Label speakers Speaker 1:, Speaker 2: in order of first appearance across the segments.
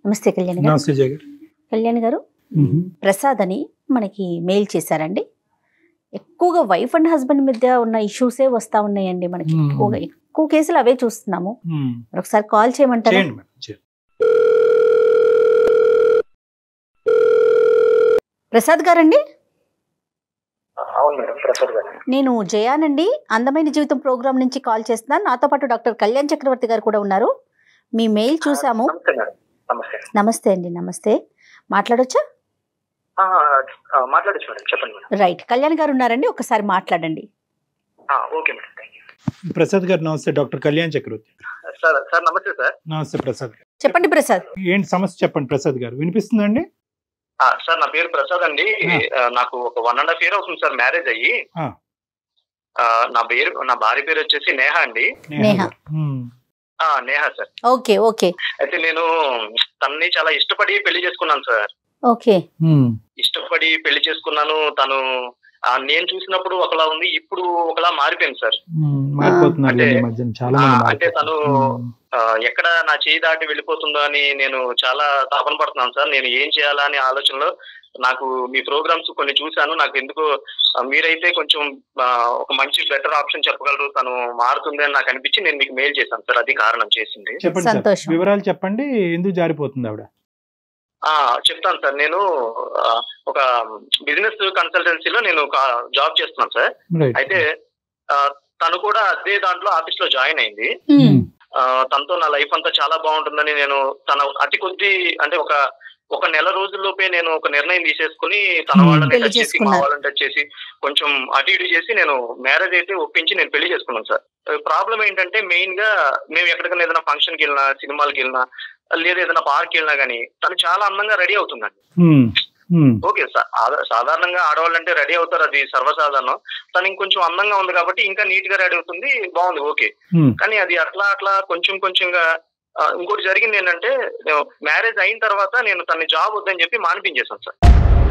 Speaker 1: నమస్తే కళ్యాణ్ గారు
Speaker 2: నమస్తే జయ గారు
Speaker 1: కళ్యాణ్ గారు ప్రసాద్ అని మనకి మెయిల్ చేశారండి ఎక్కువగా వైఫ్ అండ్ హస్బెండ్ మధ్య ఉన్న ఇష్యూసే వస్తా ఉన్నాయండి మనకి
Speaker 2: Hmm.
Speaker 1: ఎక్కువగా ఎక్కువ కేసులు అవే చూస్తున్నాము
Speaker 2: మ్మ్.
Speaker 1: మరి ఒకసారి కాల్ చేయమంటారా
Speaker 2: చేయండి మేడం చేయండి
Speaker 1: ప్రసాద్ గారండి
Speaker 3: అవును మేడం ప్రసాద్ గారు
Speaker 1: నేను జయానండి అందమైన జీవితం ప్రోగ్రామ్ నుంచి కాల్ చేస్తున్నాను నాతో పాటు డాక్టర్ కళ్యాణ్ చక్రవర్తి గారు కూడా ఉన్నారు మీ మెయిల్ చూసాము
Speaker 3: నమస్తే మేడం నమస్తే
Speaker 1: నమస్తే అండి నమస్తే మాట్లాడొచ్చా
Speaker 3: ఆ, ఆ, మాట్లాడచ్చు మేడం చెప్పండి మేడం
Speaker 1: రైట్ కళ్యాణ్ గారు ఉన్నారండి ఒకసారి మాట్లాడండి
Speaker 3: ఆ, okay madam thank you
Speaker 2: Prasad garu నమస్తే doctor Kalyan Chakravarthi
Speaker 3: sir sir నమస్తే సార్
Speaker 2: నమస్తే ప్రసాద్ గారు
Speaker 1: చెప్పండి ప్రసాద్
Speaker 2: ఏంటి సమస్య చెప్పండి ప్రసాద్ గారు వినిపిస్తుందండి
Speaker 3: ఆ, సార్ నా పేరు ప్రసాద్ అండి
Speaker 2: ఆ.
Speaker 3: ఆ, నాకు ఒక వన్ అండ్ హాఫ్ ఇయర్ అవుతుంది సార్ మ్యారేజ్ అయ్యి
Speaker 2: ఆ.
Speaker 3: ఆ, నా పేరు నా భార్య పేరు వచ్చేసి నేహ అండి
Speaker 1: నేహ.
Speaker 2: గారు. మ్మ్.
Speaker 3: ఆ నేహ సార్
Speaker 1: ఓకే ఓకే
Speaker 3: అయితే నేను తనని చాలా ఇష్టపడి పెళ్లి చేసుకున్నాను సార్
Speaker 1: ఓకే
Speaker 2: మ్మ్.
Speaker 3: ఇష్టపడి పెళ్లి చేసుకున్నాను తను ఆ, నేను చూసినప్పుడు ఒకలా ఉంది ఇప్పుడు ఒకలా మారిపోయింది సార్
Speaker 2: మ్మ్. మారిపోతున్నారు
Speaker 3: అంటే-
Speaker 2: ఈ మధ్యన చాలా
Speaker 3: ఆ,
Speaker 2: మంది
Speaker 3: అంటే తను
Speaker 2: మారిపోతున్నారు.
Speaker 3: ఆ, ఎక్కడ నా చేయి దాటి వెళ్ళిపోతుందో అని నేను చాలా తాపన పడుతున్నాను సార్ నేను ఏం చేయాలా అనే ఆలోచనలో నాకు మీ ప్రోగ్రామ్స్ కొన్ని చూశాను నాకు ఎందుకు ఆ, మీరైతే కొంచెం ఆ, ఒక మంచి బెటర్ ఆప్షన్ చెప్పగలరు తను మారుతుంది అని నాకు అనిపించి నేను మీకు మెయిల్ చేశాను సార్ అది కారణం చేసింది
Speaker 2: చెప్పండి సార్
Speaker 1: సంతోషం.
Speaker 2: వివరాలు చెప్పండి ఎందుకు జారిపోతుంది ఆవిడ
Speaker 3: ఆ చెప్తాను సార్ నేను ఆ, ఒక బిజినెస్ కన్సల్టెన్సీలో నేను ఒక జాబ్ చేస్తున్నాను సార్
Speaker 2: రైట్
Speaker 3: అయితే ఆ, తను కూడా అదే దాంట్లో ఆఫీస్ లో జాయిన్ అయింది
Speaker 1: మ్మ్.
Speaker 3: ఆ, తనతో నా లైఫ్ అంతా చాలా బాగుంటుందని నేను తన అతి కొద్ది అంటే ఒక ఒక నెల రోజుల్లోపే నేను ఒక నిర్ణయం తీసేసుకుని తన
Speaker 2: Hmm.
Speaker 3: వాళ్ళని
Speaker 1: పెళ్లి
Speaker 3: టచ్ చేసి మా
Speaker 1: చేసుకున్నారు.
Speaker 3: వాళ్ళని టచ్ చేసి కొంచెం అటు ఇటు చేసి నేను మ్యారేజ్ అయితే ఒప్పించి నేను పెళ్లి చేసుకున్నాను సార్ ప్రాబ్లం ఏంటంటే మెయిన్ గా మేము ఎక్కడికైనా ఏదైనా ఫంక్షన్ కి వెళ్ళినా సినిమాలకి వెళ్ళినా లేదా ఏదైనా పార్క్ వెళ్ళినా గానీ తను చాలా అందంగా రెడీ అవుతుందండి
Speaker 2: మ్మ్. మ్మ్.
Speaker 3: ఓకే సా- ఆద- సాధారణంగా ఆడవాళ్ళంటే రెడీ అవుతారు అది సర్వసాధారణం తను ఇంకొంచెం అందంగా ఉంది కాబట్టి ఇంకా నీట్ గా రెడీ అవుతుంది బాగుంది ఓకే
Speaker 2: మ్మ్.
Speaker 3: కానీ అది అట్లా అట్లా కొంచెం కొంచెంగా ఆ, ఇంకోటి జరిగింది ఏంటంటే మ్యారేజ్ అయిన తర్వాత నేను తన జాబ్ వద్దని చెప్పి మానిపించేశాను సార్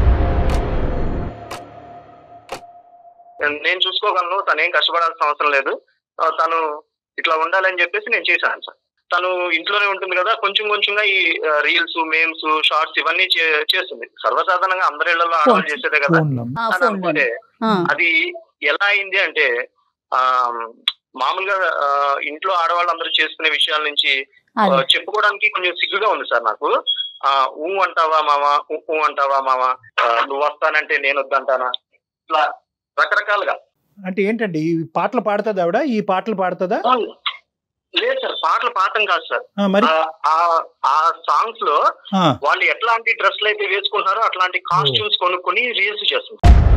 Speaker 3: నేను- నేను చూసుకోగలను తను ఏం కష్టపడాల్సిన అవసరం లేదు ఆ, తను ఇట్లా ఉండాలని చెప్పేసి నేను చేశాను సార్ తను ఇంట్లోనే ఉంటుంది కదా కొంచెం కొంచెంగా ఈ రీల్స్ మేమ్స్ షార్ట్స్ ఇవన్నీ చే- చేస్తుంది సర్వసాధారణంగా అందరి ఇళ్లలో ఆడవాళ్ళు చేసేదే కదా
Speaker 2: ఫోన్లో
Speaker 1: ఆ,
Speaker 3: అని
Speaker 1: ఫోన్
Speaker 3: అనుకుంటే అది ఎలా అయింది అంటే ఆ మామూలుగా ఆ, ఇంట్లో ఆడవాళ్ళు అందరూ చేసుకునే విషయాల నుంచి ఆ,
Speaker 1: అదే
Speaker 3: చెప్పుకోవడానికి కొంచెం సిగ్గుగా ఉంది సార్ నాకు ఆ ఊ అంటావా మామ ఊ ఊ అంటావా మామ ఆ, నువ్వు వస్తానంటే నేను వద్దంటానా ఇట్లా రకరకాలుగా
Speaker 2: అంటే ఏంటండి ఈ పాటలు పాడుతుందా ఆవిడ ఈ పాటలు పాడుతుందా
Speaker 3: ఆ, లేదు సార్ పాటలు పాడటం కాదు సార్
Speaker 2: ఆ, మరి
Speaker 3: ఆ- ఆ- ఆ సాంగ్స్ లో
Speaker 2: ఆ,
Speaker 3: వాళ్ళు ఎట్లాంటి డ్రెస్లు అయితే వేసుకుంటున్నారో అట్లాంటి కాస్ట్యూమ్స్ కొనుక్కొని రీల్స్ చేస్తుంది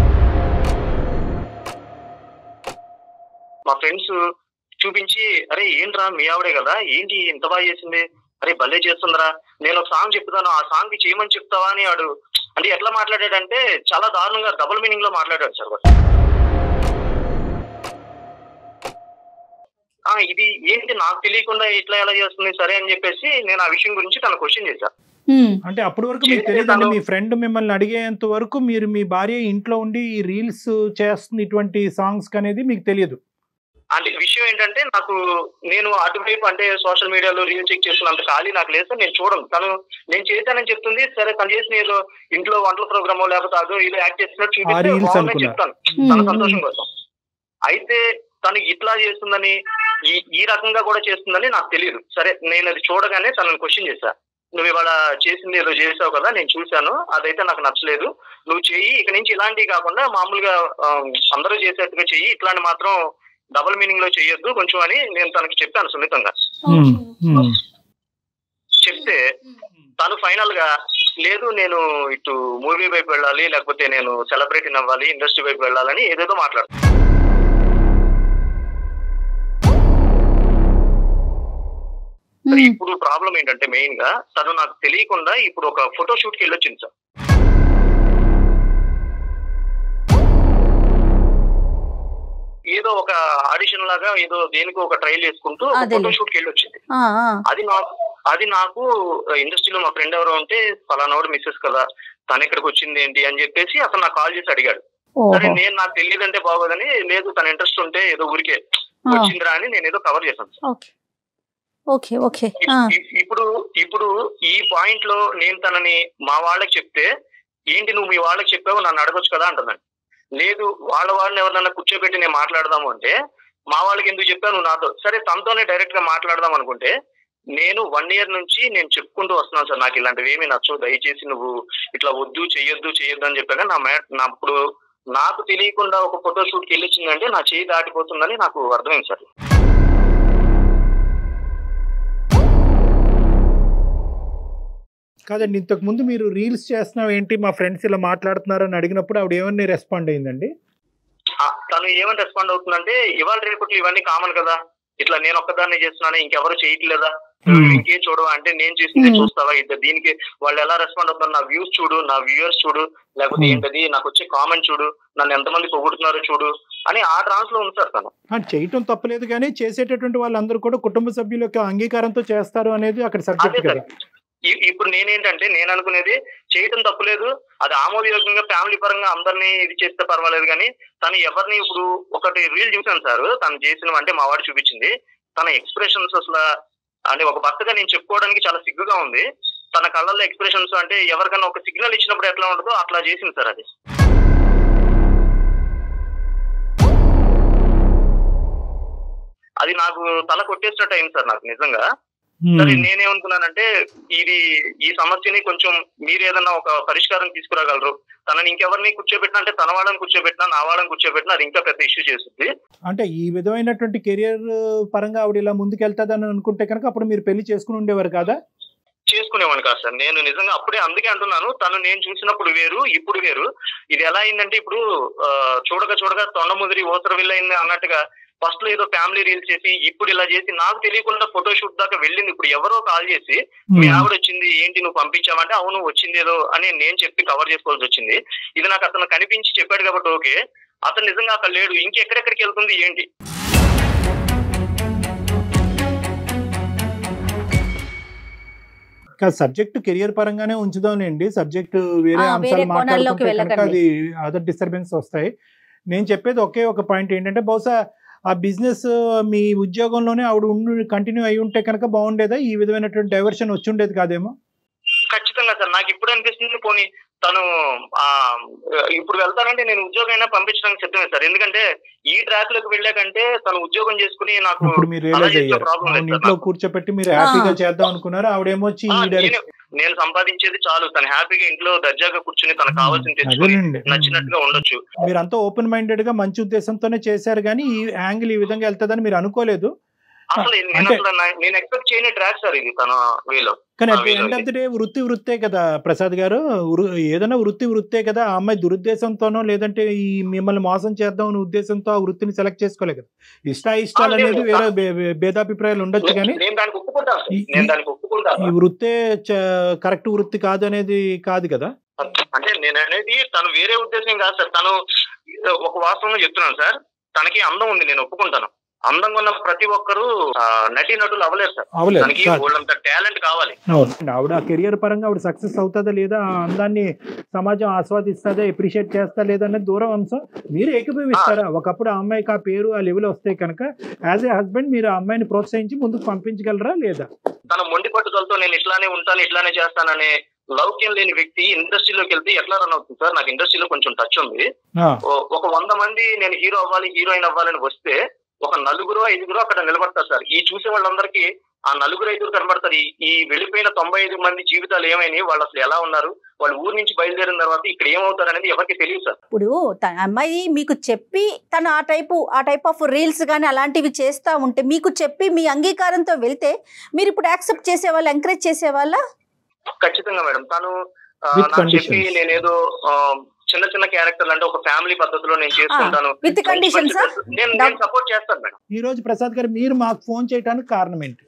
Speaker 3: మా ఫ్రెండ్స్ చూపించి అరే ఏంట్రా మీ ఆవిడే కదా ఏంటి ఇంత బాగా చేసింది అరే భలే చేస్తుందిరా నేను ఒక సాంగ్ చెప్తాను ఆ సాంగ్ చేయమని చెప్తావా అని వాడు అంటే ఎట్లా మాట్లాడాడంటే చాలా దారుణంగా డబుల్ మీనింగ్ లో మాట్లాడాడు సార్ వాడు. ఆ ఇది ఏంటి నాకు తెలియకుండా ఇట్లా ఎలా చేస్తుంది సరే అని చెప్పేసి నేను ఆ విషయం గురించి తన క్వశ్చన్ చేశాను
Speaker 1: మ్మ్.
Speaker 2: అంటే అప్పటి వరకు మీకు తెలియదండి మీ ఫ్రెండ్ మిమ్మల్ని అడిగేంత వరకు మీరు మీ భార్య ఇంట్లో ఉండి ఈ రీల్స్ చేస్తుంది ఇటువంటి సాంగ్స్ అనేది మీకు తెలియదు
Speaker 3: అంటే విషయం ఏంటంటే నాకు నేను అటువైపు అంటే సోషల్ మీడియాలో రీల్ చెక్ చేస్తున్నంత ఖాళీ నాకు లేదు సార్ నేను చూడను తను నేను చేశానని చెప్తుంది సరే తను చేసిన ఏదో ఇంట్లో వంటల ప్రోగ్రామ్ లేకపోతే అదో ఇలా యాక్ట్ చేస్తున్నట్టు
Speaker 2: ఆ
Speaker 3: చూపిస్తే
Speaker 2: reels
Speaker 3: బాగుందని
Speaker 2: అనుకున్నారు.
Speaker 3: చెప్తాను తన
Speaker 1: మ్మ్.
Speaker 3: సంతోషం కోసం అయితే తను ఇట్లా చేస్తుందని ఈ ఈ రకంగా కూడా చేస్తుందని నాకు తెలియదు సరే నేను అది చూడగానే తనని క్వశ్చన్ చేశా నువ్వు ఇవాళ చేసింది ఏదో చేసావు కదా నేను చూశాను అదైతే నాకు నచ్చలేదు నువ్వు చెయ్యి ఇక నుంచి ఇలాంటివి కాకుండా మామూలుగా ఆ, అందరూ చేసేట్టుగా చెయ్యి ఇట్లాంటి మాత్రం డబుల్ మీనింగ్ లో చెయ్యొద్దు కొంచెం అని నేను తనకి చెప్పాను సున్నితంగా
Speaker 2: మ్మ్. మ్మ్.
Speaker 3: చెప్తే తను ఫైనల్ గా లేదు నేను ఇటు మూవీ వైపు వెళ్ళాలి లేకపోతే నేను సెలబ్రిటీ అవ్వాలి ఇండస్ట్రీ వైపు వెళ్ళాలని ఏదేదో మాట్లాడు
Speaker 1: మ్మ్.
Speaker 3: ఇప్పుడు ప్రాబ్లం ఏంటంటే మెయిన్ గా తను నాకు తెలియకుండా ఇప్పుడు ఒక ఫోటో షూట్ కి వెళ్ళొచ్చింది సార్ ఏదో ఒక ఆడిషన్ లాగా ఏదో దేనికి ఒక ట్రైల్ చేసుకుంటూ
Speaker 1: అదేలే.
Speaker 3: ఫోటో షూట్ కి వెళ్ళొచ్చింది
Speaker 1: ఆ, ఆ.
Speaker 3: అది నాకు అది నాకు ఇండస్ట్రీలో మా ఫ్రెండ్ ఎవరో ఉంటే ఫలానాడు మిస్సెస్ కదా తను ఇక్కడికి వచ్చింది ఏంటి అని చెప్పేసి అతను నాకు కాల్ చేసి అడిగాడు సరే
Speaker 1: ఓహో
Speaker 3: నేను నాకు తెలియదంటే బాగోదని లేదు తన ఇంట్రెస్ట్ ఉంటే ఏదో ఊరికే
Speaker 1: ఆ,
Speaker 3: వచ్చిందిరా అని నేను ఏదో కవర్ చేశాను
Speaker 1: ఓకే ఓకే ఓకే ఆ,
Speaker 3: ఇప్- ఇప్పుడు ఇప్పుడు ఇప్పుడు ఈ పాయింట్ లో నేను తనని మా వాళ్ళకి చెప్తే ఏంటి నువ్వు మీ వాళ్ళకి చెప్పావు నన్ను అడగొచ్చు కదా అంటుందండి లేదు వాళ్ళ వాళ్ళని ఎవరినన్నా కూర్చోబెట్టి నేను మాట్లాడదాము అంటే మా వాళ్ళకి ఎందుకు చెప్పావు నువ్వు నాతో సరే తనతోనే డైరెక్ట్ గా మాట్లాడదాం అనుకుంటే నేను వన్ ఇయర్ నుంచి నేను చెప్పుకుంటూ వస్తున్నాను సార్ నాకు ఇలాంటివి ఏమీ నచ్చవు దయచేసి నువ్వు ఇట్లా వద్దు చెయ్యొద్దు చెయ్యొద్దు అని చెప్పాక నా మే నా అప్పుడు నాకు తెలియకుండా ఒక ఫోటో షూట్కి వెళ్ళొచ్చిందంటే నా చేయి దాటిపోతుందని నాకు అర్థమైంది సార్
Speaker 2: కాదండి ఇంతకు ముందు మీరు రీల్స్ చేస్తున్నావు ఏంటి మా ఫ్రెండ్స్ ఇలా మాట్లాడుతున్నారు అని అడిగినప్పుడు ఆవిడ ఏమన్నా రెస్పాండ్ అయిందండి
Speaker 3: ఆ, తను ఏమని రెస్పాండ్ అవుతుందంటే ఇవాళ రేపటి ఇవన్నీ కామన్ కదా ఇట్లా నేను ఒక్కదాన్ని చేస్తున్నాను ఇంకెవరు చేయట్లేదా
Speaker 2: Hmm.
Speaker 3: ఇంకేం చూడవా అంటే నేను చేసింది
Speaker 1: Hmm.
Speaker 3: చూస్తావా ఇద్దరు దీనికి వాళ్ళు ఎలా రెస్పాండ్ అవుతున్నారు నా వ్యూస్ చూడు నా వ్యూయర్స్ చూడు లేకపోతే
Speaker 2: Hmm.
Speaker 3: ఏంటది నాకు వచ్చే కామెంట్ చూడు నన్ను ఎంతమంది పొగుడుతున్నారో చూడు అని ఆ ట్రాన్స్ లో ఉంది సార్ తను
Speaker 2: ఆ, చేయటం తప్పలేదు కానీ చేసేటటువంటి వాళ్ళందరూ కూడా కుటుంబ సభ్యుల యొక్క అంగీకారంతో చేస్తారు అనేది అక్కడ
Speaker 3: అదే
Speaker 2: సబ్జెక్ట్
Speaker 3: సార్
Speaker 2: కదా
Speaker 3: ఇ- ఇప్పుడు నేనేంటంటే నేను అనుకునేది చేయటం తప్పులేదు అది ఆమోదయోగ్యంగా ఫ్యామిలీ పరంగా అందరినీ ఇది చేస్తే పర్వాలేదు కానీ తను ఎవరిని ఇప్పుడు ఒకటి రీల్ చూసాను సార్ తను చేసిన అంటే మా వాడు చూపించింది తన ఎక్స్ప్రెషన్స్ అసలు అంటే ఒక భర్తగా నేను చెప్పుకోవడానికి చాలా సిగ్గుగా ఉంది తన కళ్ళల్లో ఎక్స్ప్రెషన్స్ అంటే ఎవరికైనా ఒక సిగ్నల్ ఇచ్చినప్పుడు ఎట్లా ఉంటుందో అట్లా చేసింది సార్ అది అది నాకు తల కొట్టేసినట్టు అయింది సార్ నాకు నిజంగా సరే నేనేమనుకున్నానంటే ఇది ఈ సమస్యని కొంచెం మీరు ఏదన్నా ఒక పరిష్కారం తీసుకురాగలరు తనని ఇంకెవరిని కూర్చోబెట్టినా అంటే తన వాళ్ళని కూర్చోబెట్టినా నా వాళ్ళని కూర్చోబెట్టినా అది ఇంకా పెద్ద ఇష్యూ చేస్తుంది
Speaker 2: అంటే ఈ విధమైనటువంటి కెరియర్ పరంగా ఆవిడ ఇలా ముందుకెళ్తాదని అనుకుంటే కనుక అప్పుడు మీరు పెళ్లి చేసుకుని ఉండేవారు కదా
Speaker 3: చేసుకునేవాడిని కాదు సార్ నేను నిజంగా అప్పుడే అందుకే అంటున్నాను తను నేను చూసినప్పుడు వేరు ఇప్పుడు వేరు ఇది ఎలా అయిందంటే ఇప్పుడు ఆ, చూడక చూడక తొండముదిరి ఓసర వెళ్ళయింది అన్నట్టుగా ఫస్ట్ లో ఏదో ఫ్యామిలీ రీల్స్ చేసి ఇప్పుడు ఇలా చేసి నాకు తెలియకుండా ఫోటో షూట్ దాకా వెళ్ళింది ఇప్పుడు ఎవరో కాల్ చేసి మీ ఆవిడ వచ్చింది ఏంటి నువ్వు పంపించావంటే అవును వచ్చింది ఏదో అని నేను చెప్పి కవర్ చేసుకోవాల్సి వచ్చింది ఇది నాకు అతను కనిపించి చెప్పాడు కాబట్టి ఓకే అతను నిజంగా అక్కడ లేడు ఇంకెక్కడెక్కడికి వెళ్తుంది ఏంటి
Speaker 2: సబ్జెక్ట్ కెరియర్ పరంగానే ఉంచుదాంలేండి సబ్జెక్ట్ వేరే
Speaker 1: ఆ, వేరే
Speaker 2: అంశాలు
Speaker 1: కోణాల్లోకి
Speaker 2: మాట్లాడుకుంటే కనుక
Speaker 1: వెళ్ళకండి.
Speaker 2: అది అదర్ డిస్టర్బెన్స్ వస్తాయి నేను చెప్పేది ఒకే ఒక పాయింట్ ఏంటంటే బహుశా ఆ బిజినెస్ మీ ఉద్యోగంలోనే ఆవిడ ఉండి కంటిన్యూ అయి ఉంటే కనుక బాగుండేదా ఈ విధమైనటువంటి డైవర్షన్ వచ్చి ఉండేది కాదేమో
Speaker 3: ఖచ్చితంగా సార్ నాకు ఇప్పుడు అనిపిస్తుంది పోనీ తను ఆ ఇప్పుడు వెళ్తానంటే నేను ఉద్యోగం అయినా పంపించడానికి సిద్ధమే సార్ ఎందుకంటే ఈ ట్రాక్ లోకి వెళ్ళాకంటే తను ఉద్యోగం చేసుకుని నాకు
Speaker 2: ఇప్పుడు మీరు
Speaker 3: అలా
Speaker 2: రియలైజ్
Speaker 3: చేస్తే
Speaker 2: అయ్యారు
Speaker 3: ప్రాబ్లం లేదు
Speaker 2: అవును,
Speaker 3: సార్
Speaker 2: ఇంట్లో
Speaker 3: నాకు.
Speaker 2: కూర్చోపెట్టి మీరు హ్యాపీగా చేద్దాం అనుకున్నారు ఆవిడేమో వచ్చి
Speaker 3: ఆ,
Speaker 2: ఈ
Speaker 3: నేను
Speaker 2: డైరెక్షన్
Speaker 3: నేను సంపాదించేది చాలు తను హ్యాపీగా ఇంట్లో దర్జాగా కూర్చుని తనకు కావాల్సింది తెచ్చుకొని
Speaker 2: అదేనండి
Speaker 3: నచ్చినట్టుగా ఉండొచ్చు
Speaker 2: మీరంతా ఓపెన్ మైండెడ్ గా మంచి ఉద్దేశంతోనే చేశారు కానీ ఈ యాంగిల్ ఈ విధంగా వెళ్తుందని మీరు అనుకోలేదు
Speaker 3: అసలు నేను
Speaker 2: అంటే-
Speaker 3: అసలు నా- నేను ఎక్స్పెక్ట్ చేయని ట్రాక్ సార్ ఇది తన వేలో
Speaker 2: కానీ
Speaker 3: ఆ,
Speaker 2: అట్ ది
Speaker 3: వీలు
Speaker 2: ఎండ్ ఆఫ్ ది డే వృత్తి వృత్తే కదా ప్రసాద్ గారు వృ- ఏదైనా వృత్తి వృత్తే కదా ఆ అమ్మాయి దురుద్దేశంతోనో లేదంటే ఈ మిమ్మల్ని మోసం చేద్దాం అనే ఉద్దేశంతో ఆ వృత్తిని సెలెక్ట్ చేసుకోలే కదా ఇష్ట ఇష్టాలు
Speaker 3: ఆ, లేదు.
Speaker 2: అనేది వేరే భే- భే- భేదాభిప్రాయాలు ఉండొచ్చు కానీ
Speaker 3: నేను దానికి ఒప్పుకుంటాను సార్.
Speaker 2: ఈ-
Speaker 3: నేను
Speaker 2: ఈ-
Speaker 3: దానికి ఒప్పుకుంటాను
Speaker 2: ఈ వృత్తే కరెక్ట్ వృత్తి కాదు అనేది కాదు కదా
Speaker 3: అంటే నేను అనేది తను వేరే ఉద్దేశం కాదు సార్ తను ఒక వాస్తవంగా చెప్తున్నాను సార్ తనకి అందం ఉంది నేను ఒప్పుకుంటాను అందంగా ఉన్న ప్రతి ఒక్కరూ ఆ, నటీ నటులు అవ్వలేరు సార్
Speaker 2: అవలేదు
Speaker 3: తనకి
Speaker 2: కాదు.
Speaker 3: వాళ్ళంత టాలెంట్ కావాలి
Speaker 2: అవును ఆవిడ కెరియర్ పరంగా ఆవిడ సక్సెస్ అవుతుందా లేదా ఆ అందాన్ని సమాజం ఆస్వాదిస్తుందా ఎప్రిషియేట్ చేస్తా లేదా అనేది దూరం అంశం మీరు ఏకీభవిస్తారా ఒకప్పుడు ఆ అమ్మాయికి ఆ పేరు ఆ లెవెల్ వస్తే కనుక యాజ్ ఏ హస్బెండ్ మీరు ఆ అమ్మాయిని ప్రోత్సహించి ముందుకు పంపించగలరా లేదా
Speaker 3: తన మొండి పట్టుదలతో నేను ఇట్లానే ఉంటాను ఇట్లానే చేస్తాననే లౌక్యం లేని వ్యక్తి ఇండస్ట్రీలోకి వెళ్తే ఎట్లా రన్ అవుతుంది సార్ నాకు ఇండస్ట్రీలో కొంచెం టచ్ ఉంది
Speaker 2: ఆ,
Speaker 3: ఓ- ఒక వంద మంది నేను హీరో అవ్వాలి హీరోయిన్ అవ్వాలని వస్తే ఒక నలుగురు ఐదుగురు అక్కడ నిలబడతారు సార్ ఈ చూసే వాళ్ళందరికీ ఆ నలుగురు ఐదుగురు కనబడతారు ఈ- ఈ వెళ్ళిపోయిన తొంభై ఐదు మంది జీవితాలు ఏమైనాయి వాళ్ళు అసలు ఎలా ఉన్నారు వాళ్ళు ఊరు నుంచి బయలుదేరిన తర్వాత ఇక్కడ ఏమవుతారు అనేది ఎవరికి తెలియదు సార్
Speaker 1: ఇప్పుడు తన అమ్మాయి మీకు చెప్పి తను ఆ టైపు ఆ టైప్ ఆఫ్ రీల్స్ కానీ అలాంటివి చేస్తూ ఉంటే మీకు చెప్పి మీ అంగీకారంతో వెళ్తే మీరు ఇప్పుడు యాక్సెప్ట్ చేసేవాళ్ళు ఎంకరేజ్ చేసేవాళ్ళ
Speaker 3: ఖచ్చితంగా మేడం తను ఆ,
Speaker 2: With
Speaker 3: నాకు చెప్పి
Speaker 2: conditions.
Speaker 3: నేనేదో ఆ, చిన్న చిన్న క్యారెక్టర్లు అంటే ఒక ఫ్యామిలీ పద్ధతిలో నేను చేసుకుంటాను
Speaker 1: with conditions,
Speaker 3: మంచి మంచి- నేను నేను సపోర్ట్ చేస్తాను మేడం
Speaker 2: ఈ రోజు ప్రసాద్ గారు మీరు మాకు ఫోన్ చేయడానికి కారణం ఏంటి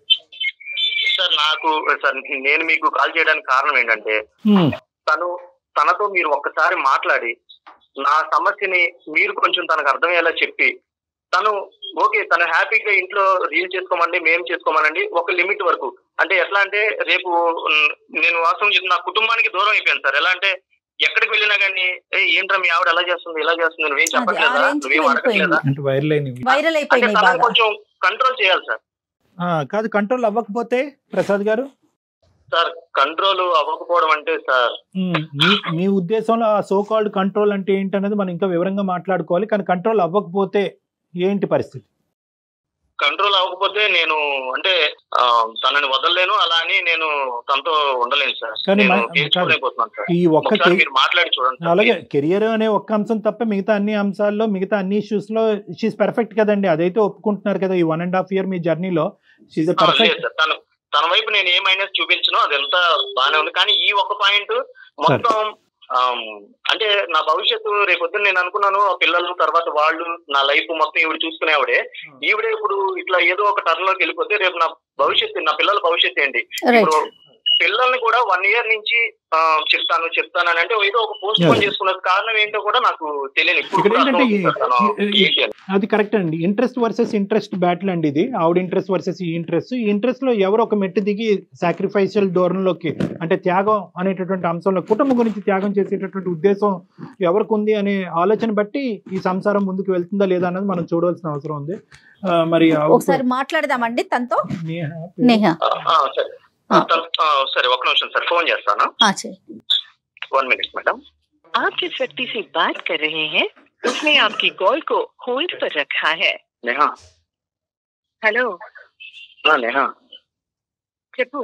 Speaker 3: సార్ నాకు సార్ నేను మీకు కాల్ చేయడానికి కారణం ఏంటంటే
Speaker 2: హ్మ్,
Speaker 3: తను తనతో మీరు ఒక్కసారి మాట్లాడి నా సమస్యని మీరు కొంచెం తనకు అర్థమయ్యేలా చెప్పి తను ఓకే తను హ్యాపీగా ఇంట్లో రీల్ చేసుకోమండి మేము చేసుకోమనండి ఒక లిమిట్ వరకు అంటే ఎట్లా అంటే రేపు ఉమ్, నేను వాస్తవం చెప్పి నా కుటుంబానికి దూరం అయిపోయాను సార్ ఎలా అంటే ఎక్కడికి వెళ్ళినా కానీ "ఏ, ఏంట్రా మీ ఆవిడ ఎలా చేస్తుంది ఇలా చేస్తుంది నువ్వేం
Speaker 1: అది
Speaker 3: చెప్పట్లేదా
Speaker 1: ఆ range కి
Speaker 3: నువ్వేం అడగట్లేదా
Speaker 2: అంటే వైరల్ అయినవి
Speaker 1: వైరల్
Speaker 3: అంటే
Speaker 1: అయిపోయినాయి
Speaker 3: తనని
Speaker 1: బాగా
Speaker 3: కొంచెం కంట్రోల్ చేయాలి సార్
Speaker 2: ఆ, కాదు కంట్రోల్ అవ్వకపోతే ప్రసాద్ గారు
Speaker 3: సార్ కంట్రోల్ అవ్వకపోవడం అంటే సార్
Speaker 2: ఉమ్, మీ మీ ఉద్దేశంలో ఆ సో కాల్డ్ కంట్రోల్ అంటే ఏంటనేది మనం ఇంకా వివరంగా మాట్లాడుకోవాలి కానీ కంట్రోల్ అవ్వకపోతే ఏంటి పరిస్థితి
Speaker 3: కంట్రోల్ అవ్వకపోతే నేను అంటే ఆ, తనని వదలలేను అలా అని నేను తనతో ఉండలేను సార్
Speaker 2: కానీ
Speaker 3: నేను
Speaker 2: మా-
Speaker 3: తీర్చుకోలేకపోతున్నాను సార్
Speaker 2: ఈ ఒక్క
Speaker 3: ఒకసారి
Speaker 2: కే-
Speaker 3: మీరు మాట్లాడి చూడండి సార్.
Speaker 2: అలాగే కెరియర్ అనే ఒక్క అంశం తప్ప మిగతా అన్ని అంశాల్లో మిగతా అన్ని ఇష్యూస్ లో షీఈ్ పర్ఫెక్ట్ కదండి అదైతే ఒప్పుకుంటున్నారు కదా ఈ వన్ అండ్ హాఫ్ ఇయర్ మీ జర్నీలో షీఈ్
Speaker 3: ఆ, లేదు
Speaker 2: పర్ఫెక్ట్
Speaker 3: సార్ తను తన వైపు నేను ఏ మైనస్ చూపించను అదంతా బాగానే ఉంది కానీ ఈ ఒక్క పాయింట్ మొత్తం ఆమ్, అంటే నా భవిష్యత్తు రేపొద్దున నేను అనుకున్నాను ఆ పిల్లలు తర్వాత వాళ్ళు నా లైఫ్ మొత్తం ఈవిడ చూసుకునేవాడే ఈవిడే ఇప్పుడు ఇట్లా ఏదో ఒక టర్న్ లోకి వెళ్ళిపోతే రేపు నా భవిష్యత్తు నా పిల్లల భవిష్యత్తు ఏంటి
Speaker 1: రైట్
Speaker 3: ఇప్పుడు పిల్లల్ని కూడా వన్ ఇయర్ నుంచి ఆ, చెప్తాను చెప్తాను అని అంటే ఏదో ఒక పోస్ట్ పోన్
Speaker 2: Yes.
Speaker 3: చేసుకున్న కారణం ఏంటో కూడా నాకు తెలియదు ఇప్పుడు
Speaker 2: ఇక్కడ
Speaker 3: కూడా
Speaker 2: ఏంటంటే ఈ-
Speaker 3: అర్థమవుతుంది సార్ తను
Speaker 2: ఈ-
Speaker 3: ఏంటి అని.
Speaker 2: అది కరెక్ట్ అండి ఇంట్రెస్ట్ వర్సెస్ ఇంట్రెస్ట్ బ్యాటిల్ అండి ఇది ఆవిడ ఇంట్రెస్ట్ వర్సెస్ ఈ ఇంట్రెస్ట్ ఈ ఇంట్రెస్ట్ లో ఎవరు ఒక మెట్టు దిగి సాక్రిఫైషియల్ ధోరణిలోకి అంటే త్యాగం అనేటటువంటి అంశంలో కుటుంబం గురించి త్యాగం చేసేటటువంటి ఉద్దేశం ఎవరికి ఉంది అనే ఆలోచన బట్టి ఈ సంసారం ముందుకు వెళ్తుందా లేదా అన్నది మనం చూడవలసిన అవసరం ఉంది ఆ, మరి ఆ
Speaker 1: ఒకసారి మాట్లాడదామండి తనతో
Speaker 2: నేహ
Speaker 1: నేహ
Speaker 3: ఆ, ఆ, సరే ఆ, తను- ఆ, సరే ఒక నిమిషం సార్ ఫోన్ చేస్తాను
Speaker 1: ఆ, చెయ్యి.
Speaker 3: వన్ మినిట్ మేడం
Speaker 4: आप जिस व्यक्ति से बात कर रहे हैं उसने आपकी कॉल को होल्ड पर रखा है
Speaker 3: నేహా
Speaker 4: हेलो
Speaker 3: ఆ, నేహా
Speaker 4: చెప్పు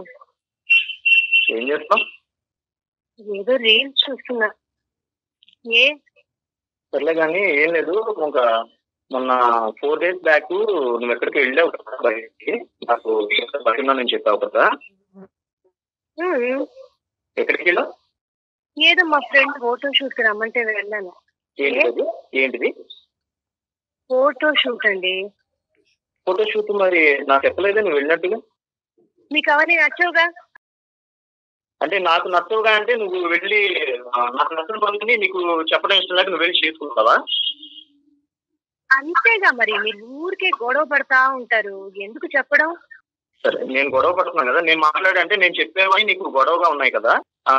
Speaker 3: ఏం చేస్తాం
Speaker 4: ఏదో రీల్స్ చూస్తున్నా ఏ
Speaker 3: సర్లే కానీ ఏం లేదు ఇంకా మొన్న ఫోర్ డేస్ బ్యాక్ నువ్వు ఎక్కడికి వెళ్ళావు కదా బయటికి నాకు బయట నేను చెప్పావు కదా
Speaker 4: హ్మ్,
Speaker 3: ఎక్కడికి వెళ్ళావు
Speaker 4: ఏదో మా ఫ్రెండ్ ఫోటో షూట్ కి రమ్మంటే వెళ్ళాను
Speaker 3: ఏంటిది ఏంటిది
Speaker 4: ఫోటో షూట్ అండి
Speaker 3: ఫోటో షూట్ మరి నాకు చెప్పలేదే నువ్వు వెళ్ళినట్టుగా
Speaker 4: మీకు అవన్నీ నచ్చవుగా
Speaker 3: అంటే నాకు నచ్చవుగా అంటే నువ్వు వెళ్ళి ఆ, నాకు నచ్చిన పనులని నీకు చెప్పడం ఇష్టం లేక నువ్వు వెళ్ళి చేసుకుంటావా
Speaker 4: అంతేగా మరి మీరు ఊరికే గొడవ పడతా ఉంటారు ఎందుకు చెప్పడం
Speaker 3: సరే నేను గొడవ పడుతున్నాను కదా నేను మాట్లాడే అంటే నేను చెప్పేవని నీకు గొడవగా ఉన్నాయి కదా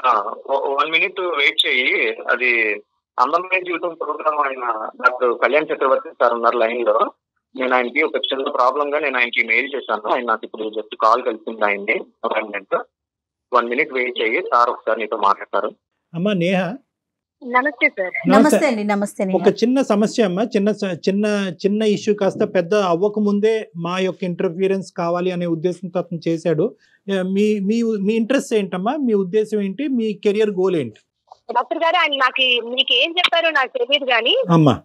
Speaker 3: వన్ మినిట్ వెయిట్ చేయి అది అందమైన జీవితం ప్రోగ్రామ్ ఆయన డాక్టర్ కళ్యాణ్ చక్రవర్తి సార్ ఉన్నారు లైన్ లో నేను ఆయనకి ఒక చిన్న ప్రాబ్లం గా నేను ఆయనకి మెయిల్ చేశాను ఆయన నాకు ఇప్పుడు జస్ట్ కాల్ కలిసింది ఆయన్ని అపాయింట్మెంట్ వన్ మినిట్ వెయిట్ చేయి సార్ ఒకసారి నీతో మాట్లాడతారు
Speaker 2: అమ్మ నేహ
Speaker 4: నమస్తే సార్
Speaker 1: నమస్తే అండి నమస్తే నేహ.
Speaker 2: ఒక చిన్న సమస్య అమ్మ చిన్న స- చిన్న చిన్న ఇష్యూ కాస్త పెద్ద అవ్వకముందే మా యొక్క ఇంటర్ఫీరెన్స్ కావాలి అనే ఉద్దేశంతో అతను చేశాడు ఏ, మీ మీ మీ ఇంట్రెస్ట్ ఏంటమ్మా మీ ఉద్దేశం ఏంటి మీ కెరియర్ గోల్ ఏంటి
Speaker 4: డాక్టర్ గారు ఆయన నాకు మీకు ఏం చెప్పారో నాకు తెలియదు కానీ
Speaker 2: అమ్మా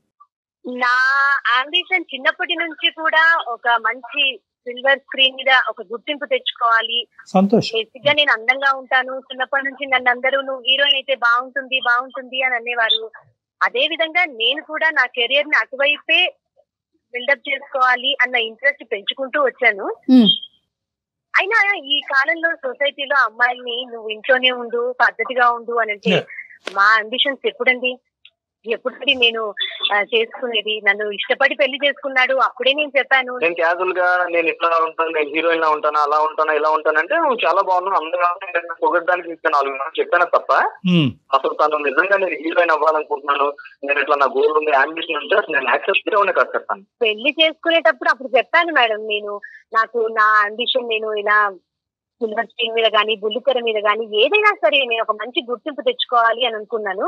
Speaker 4: నా అంబిషన్ చిన్నప్పటి నుంచి కూడా ఒక మంచి సిల్వర్ స్క్రీన్ మీద ఒక గుర్తింపు తెచ్చుకోవాలి
Speaker 2: సంతోష్
Speaker 4: బేసిక్ గా నేను అందంగా ఉంటాను చిన్నప్పటి నుంచి నన్ను అందరూ నువ్వు హీరోయిన్ అయితే బాగుంటుంది బాగుంటుంది అని అనేవారు అదే విధంగా నేను కూడా నా కెరియర్ ని అటువైపే బిల్డప్ చేసుకోవాలి అన్న ఇంట్రెస్ట్ పెంచుకుంటూ వచ్చాను
Speaker 1: ఉమ్,
Speaker 4: అయినా ఈ కాలంలో సొసైటీలో అమ్మాయిల్ని నువ్వు ఇంట్లోనే ఉండు పద్ధతిగా ఉండు అని అంటే
Speaker 2: Yeah.
Speaker 4: మా అంబిషన్స్ ఎప్పుడండి ఎప్పుడండి నేను ఆ, చేసుకునేది నన్ను ఇష్టపడి పెళ్లి చేసుకున్నాడు అప్పుడే నేను చెప్పాను
Speaker 3: నేను క్యాజువల్ గా నేను ఇట్లా ఉంటాను నేను హీరోయిన్ లా ఉంటాను అలా ఉంటాను ఇలా ఉంటాను అంటే నువ్వు చాలా బాగున్నావు అందరూ పొగడడానికి ఇంకా నాలుగు మాటలు చెప్పాను తప్ప
Speaker 2: ఉమ్,
Speaker 3: అసలు తను నిజంగా నేను హీరోయిన్ అవ్వాలనుకుంటున్నాను నేను ఇట్లా నా గోల్ ఉంది అంబిషన్ ఉంటే అసలు నేను యాక్సెప్ట్ చేయమని కాదు చెప్తాను
Speaker 4: పెళ్లి చేసుకునేటప్పుడు అప్పుడు చెప్పాను మేడం నేను నాకు నా అంబిషన్ నేను ఇలా సిల్వర్ స్క్రీన్ మీద కానీ బుల్లితెర మీద కానీ ఏదైనా సరే నేను ఒక మంచి గుర్తింపు తెచ్చుకోవాలి అని అనుకున్నాను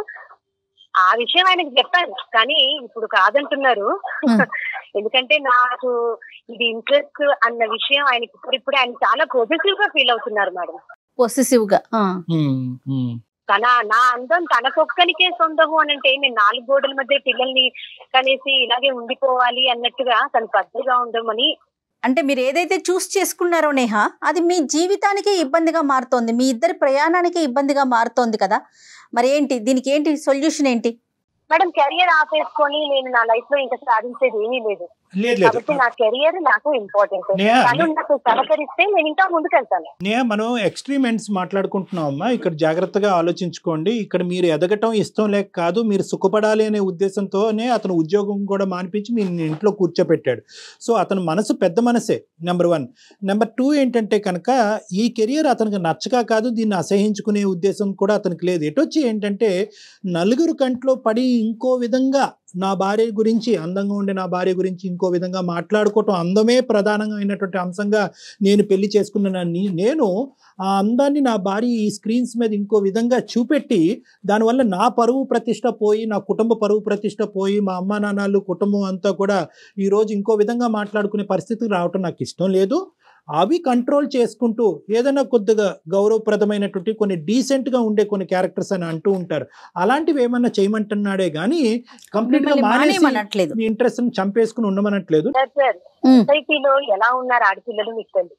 Speaker 4: ఆ విషయం ఆయనకి చెప్పాను కానీ ఇప్పుడు కాదంటున్నారు
Speaker 1: Hmm.
Speaker 4: ఎందుకంటే నాకు ఇది ఇంట్రెస్ట్ అన్న విషయం ఆయనకి ఇప్పుడిప్పుడే ఆయన చాలా పొజిటివ్ గా ఫీల్ అవుతున్నారు మేడం
Speaker 1: పొసెసివ్ గా ఆ,
Speaker 2: ఉమ్, ఉమ్.
Speaker 4: తన నా అందం తనకొక్కనికే సొంతము అని అంటే నేను నాలుగు గోడల మధ్య పిల్లల్ని కనేసి ఇలాగే ఉండిపోవాలి అన్నట్టుగా తను పద్ధతిగా ఉండమని
Speaker 1: అంటే మీరు ఏదైతే చూస్ చేసుకున్నారో నేహ అది మీ జీవితానికి ఇబ్బందిగా మారుతోంది మీ ఇద్దరి ప్రయాణానికి ఇబ్బందిగా మారుతోంది కదా మరి ఏంటి దీనికి ఏంటి సొల్యూషన్ ఏంటి
Speaker 4: మేడం కెరియర్ ఆపేసుకొని నేను నా లైఫ్ లో ఇంకా సాధించేది ఏమీ లేదు
Speaker 2: లేదు లేదు
Speaker 4: కాబట్టి నా కెరియర్ నాకు ఇంపార్టెంట్
Speaker 2: నే-
Speaker 4: తను నాకు సహకరిస్తే నేను ఇంకా ముందుకు వెళ్తాను
Speaker 2: నే మనం ఎక్స్ట్రీమ్ ఎండ్స్ మాట్లాడుకుంటున్నాం అమ్మా ఇక్కడ జాగ్రత్తగా ఆలోచించుకోండి ఇక్కడ మీరు ఎదగటం ఇష్టం లేక కాదు మీరు సుఖపడాలి అనే ఉద్దేశంతోనే అతను ఉద్యోగం కూడా మానిపించి మీ ఇంట్లో కూర్చోపెట్టాడు సో అతని మనసు పెద్ద మనసే నెంబర్ వన్ నెంబర్ టూ ఏంటంటే కనుక ఈ కెరియర్ అతనికి నచ్చక కాదు దీన్ని అసహించుకునే ఉద్దేశం కూడా అతనికి లేదు ఎటొచ్చి ఏంటంటే నలుగురు కంట్లో పడి ఇంకో విధంగా నా భార్య గురించి అందంగా ఉండే నా భార్య గురించి ఇంకో విధంగా మాట్లాడుకోవటం అందమే ప్రధానంగా అయినటువంటి అంశంగా నేను పెళ్లి చేసుకున్నానని నేను ఆ అందాన్ని నా భార్య ఈ స్క్రీన్స్ మీద ఇంకో విధంగా చూపెట్టి దానివల్ల నా పరువు ప్రతిష్ట పోయి నా కుటుంబ పరువు ప్రతిష్ట పోయి మా అమ్మా నాన్నలు కుటుంబం అంతా కూడా ఈరోజు ఇంకో విధంగా మాట్లాడుకునే పరిస్థితికి రావటం నాకు ఇష్టం లేదు అవి కంట్రోల్ చేసుకుంటూ ఏదైనా కొద్దిగా గౌరవప్రదమైనటువంటి కొన్ని డీసెంట్గా ఉండే కొన్ని క్యారెక్టర్స్ అని అంటూ ఉంటారు అలాంటివి ఏమన్నా చేయమంటున్నాడే కానీ కంప్లీట్గా
Speaker 1: మిమ్మల్ని
Speaker 2: మానేసి
Speaker 1: మానేయమనట్లేదు
Speaker 2: మీ ఇంట్రెస్ట్ చంపేసుకుని ఉండమనట్లేదు
Speaker 4: సార్ సార్
Speaker 1: ఉమ్.
Speaker 4: సొసైటీలో ఎలా ఉన్నారు ఆడపిల్లలు మీకు తెలుసు